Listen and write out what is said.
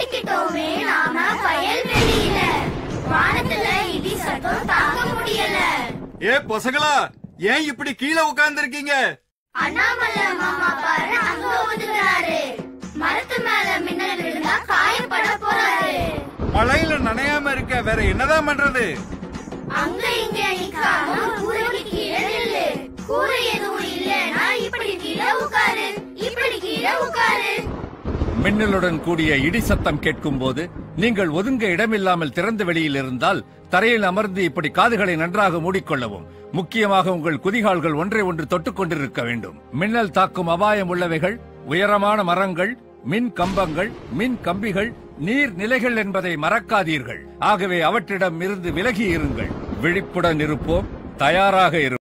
மாட்டிக்கிட்டோமே நாம வயல்வெளியில வானத்துல இடி சத்தம் தாங்க முடியல ஏ பொசங்களா ஏன் இப்படி கீழே உட்கார்ந்து இருக்கீங்க அண்ணாமலை மாமா பாரு அங்க ஒதுங்குறாரு மரத்து மேல மின்னல் விழுந்தா காயப்பட போறாரு மழையில நனையாம இருக்க வேற என்னதான் பண்றது அங்க இங்க நிக்காம கூரைக்கு கீழே நில்லு கூரை எதுவும் இல்லைன்னா இப்படி கீழே உட்காரு இப்படி கீழே உட்காரு மின்னலுடன் கூடிய இடி சத்தம் கேட்கும் போது நீங்கள் ஒதுங்க இடமில்லாமல் திறந்த வெளியில் இருந்தால் தரையில் அமர்ந்து இப்படி காதுகளை நன்றாக மூடிக்கொள்ளவும் முக்கியமாக உங்கள் குதிகால்கள் ஒன்றை ஒன்று தொட்டுக் கொண்டிருக்க வேண்டும் மின்னல் தாக்கும் அபாயம் உள்ளவைகள் உயரமான மரங்கள் மின் கம்பங்கள் மின் கம்பிகள் நீர் நிலைகள் என்பதை மறக்காதீர்கள் ஆகவே அவற்றிடம் இருந்து விலகி இருங்கள் விழிப்புடன் இருப்போம் தயாராக இருப்போம்